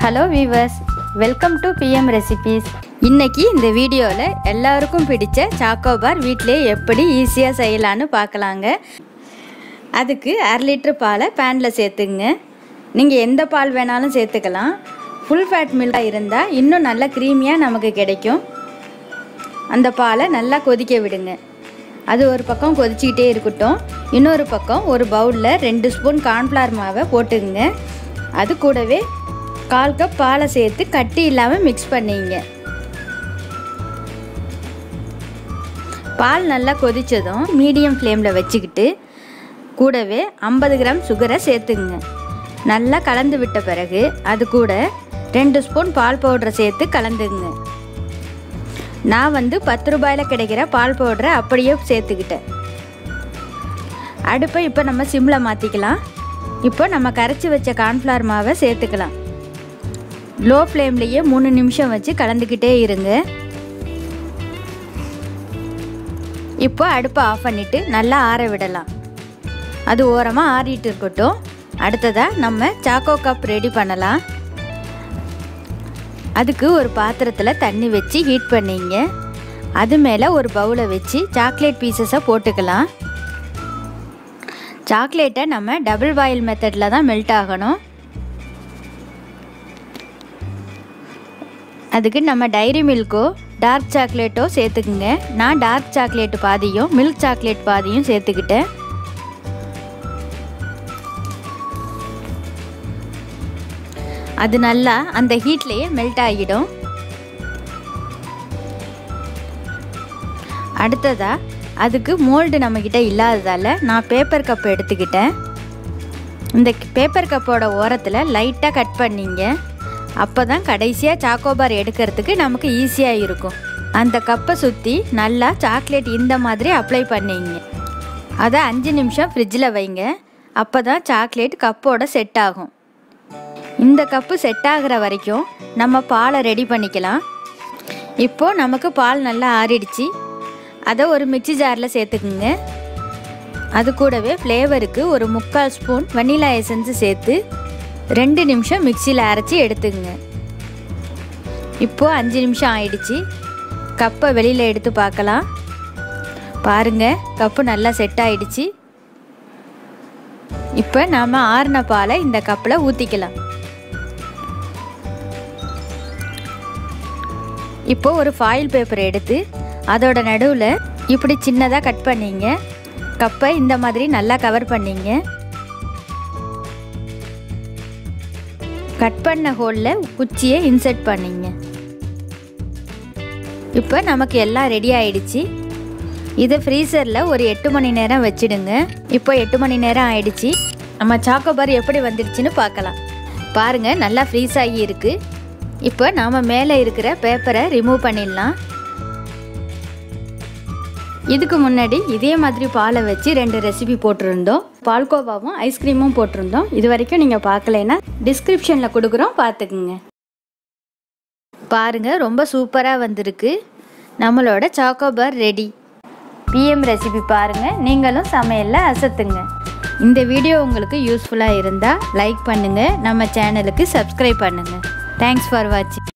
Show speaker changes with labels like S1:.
S1: hello viewers welcome to PM recipes இன்னைக்கு இந்த வீடியோவில் எல்லாருக்கும் பிடிச்ச சாக்கோபார் வீட்டிலே எப்படி ஈஸியாக செய்யலான்னு பார்க்கலாங்க அதுக்கு அரை லிட்டர் பாலை பேனில் சேர்த்துங்க நீங்கள் எந்த பால் வேணாலும் சேர்த்துக்கலாம் ஃபுல் ஃபேட் மில்காக இருந்தால் இன்னும் நல்லா க்ரீமியாக நமக்கு கிடைக்கும் அந்த பாலை நல்லா கொதிக்க விடுங்க அது ஒரு பக்கம் கொதிச்சிக்கிட்டே இருக்கட்டும் இன்னொரு பக்கம் ஒரு பவுலில் ரெண்டு ஸ்பூன் கார்ன்ஃப்ளவர் மாவை போட்டுக்குங்க அது கூடவே கால் கப் பாலை சேர்த்து கட்டி இல்லாமல் மிக்ஸ் பண்ணிங்க பால் நல்லா கொதித்ததும் மீடியம் ஃப்ளேமில் வச்சுக்கிட்டு கூடவே ஐம்பது கிராம் சுகரை சேர்த்துங்க நல்லா கலந்து விட்ட பிறகு அது கூட ரெண்டு ஸ்பூன் பால் பவுடரை சேர்த்து கலந்துங்க நான் வந்து பத்து ரூபாயில் கிடைக்கிற பால் பவுடரை அப்படியே சேர்த்துக்கிட்டேன் அடுப்பை இப்போ நம்ம சிம்மில் மாற்றிக்கலாம் இப்போ நம்ம கரைச்சி வச்ச கார்ன்ஃப்ளவர் மாவை சேர்த்துக்கலாம் லோ ஃப்ளேம்லேயே மூணு நிமிஷம் வச்சு கலந்துக்கிட்டே இருங்க இப்போ அடுப்பை ஆஃப் பண்ணிவிட்டு நல்லா ஆற விடலாம் அது ஓரமாக ஆறிட்டு இருக்கட்டும் அடுத்ததாக நம்ம சாக்கோ கப் ரெடி பண்ணலாம் அதுக்கு ஒரு பாத்திரத்தில் தண்ணி வச்சு ஹீட் பண்ணிங்க அது மேலே ஒரு பவுலை வச்சு சாக்லேட் பீசஸை போட்டுக்கலாம் சாக்லேட்டை நம்ம டபுள் பாயில் மெத்தடில் தான் மெல்ட் ஆகணும் அதுக்கு நம்ம டைரி மில்க்கோ டார்க் சாக்லேட்டோ சேர்த்துக்குங்க நான் டார்க் சாக்லேட் பாதியும் மில்க் சாக்லேட் பாதியும் சேர்த்துக்கிட்டேன் அது நல்லா அந்த ஹீட்லேயே மெல்ட் ஆகிடும் அடுத்ததாக அதுக்கு மோல்டு நம்மக்கிட்ட இல்லாததால் நான் பேப்பர் கப் எடுத்துக்கிட்டேன் இந்த பேப்பர் கப்போட ஓரத்தில் லைட்டாக கட் பண்ணிங்க அப்போ தான் கடைசியாக சாக்கோபார் எடுக்கிறதுக்கு நமக்கு ஈஸியாக இருக்கும் அந்த கப்பை சுற்றி நல்லா சாக்லேட் இந்த மாதிரி அப்ளை பண்ணிங்க அதை அஞ்சு நிமிஷம் ஃப்ரிட்ஜில் வைங்க அப்போ தான் சாக்லேட் கப்போட செட் ஆகும் இந்த கப்பு செட் ஆகிற வரைக்கும் நம்ம பாலை ரெடி பண்ணிக்கலாம் இப்போது நமக்கு பால் நல்லா ஆறிடுச்சு அதை ஒரு மிக்சி ஜாரில் சேர்த்துக்குங்க அது கூடவே ஃப்ளேவருக்கு ஒரு முக்கால் ஸ்பூன் வனிலா எசன்ஸு சேர்த்து ரெண்டு நிமிஷம் மிக்சியில் அரைச்சி எடுத்துங்க இப்போது அஞ்சு நிமிஷம் ஆயிடுச்சு கப்பை வெளியில் எடுத்து பார்க்கலாம் பாருங்கள் கப்பு நல்லா செட் ஆயிடுச்சு இப்போ நாம் ஆறின பாலை இந்த கப்பில் ஊற்றிக்கலாம் இப்போ ஒரு ஃபாயில் பேப்பர் எடுத்து அதோட நடுவில் இப்படி சின்னதாக கட் பண்ணிங்க கப்பை இந்த மாதிரி நல்லா கவர் பண்ணிங்க கட் பண்ண ஹோலில் குச்சியை இன்சர்ட் பண்ணிங்க இப்போ நமக்கு எல்லாம் ரெடி ஆயிடுச்சு இதை ஃப்ரீசரில் ஒரு எட்டு மணி நேரம் வச்சிடுங்க இப்போ எட்டு மணி நேரம் ஆயிடுச்சு நம்ம சாக்கோபார் எப்படி வந்துடுச்சுன்னு பார்க்கலாம் பாருங்கள் நல்லா ஃப்ரீஸ் ஆகி இருக்குது இப்போ நாம் மேலே இருக்கிற பேப்பரை ரிமூவ் பண்ணிடலாம் இதுக்கு முன்னாடி இதே மாதிரி பாலை வச்சு ரெண்டு ரெசிபி போட்டிருந்தோம் பால்கோவாவும் ஐஸ்கிரீமும் போட்டிருந்தோம் இது வரைக்கும் நீங்கள் பார்க்கலைன்னா டிஸ்கிரிப்ஷனில் கொடுக்குறோம் பார்த்துக்குங்க பாருங்க ரொம்ப சூப்பராக வந்திருக்கு நம்மளோட சாக்கோபார் ரெடி பிஎம் ரெசிபி பாருங்கள் நீங்களும் சமையலில் அசத்துங்க இந்த வீடியோ உங்களுக்கு யூஸ்ஃபுல்லாக இருந்தால் லைக் பண்ணுங்கள் நம்ம சேனலுக்கு சப்ஸ்கிரைப் பண்ணுங்கள் தேங்க்ஸ் ஃபார் வாட்சிங்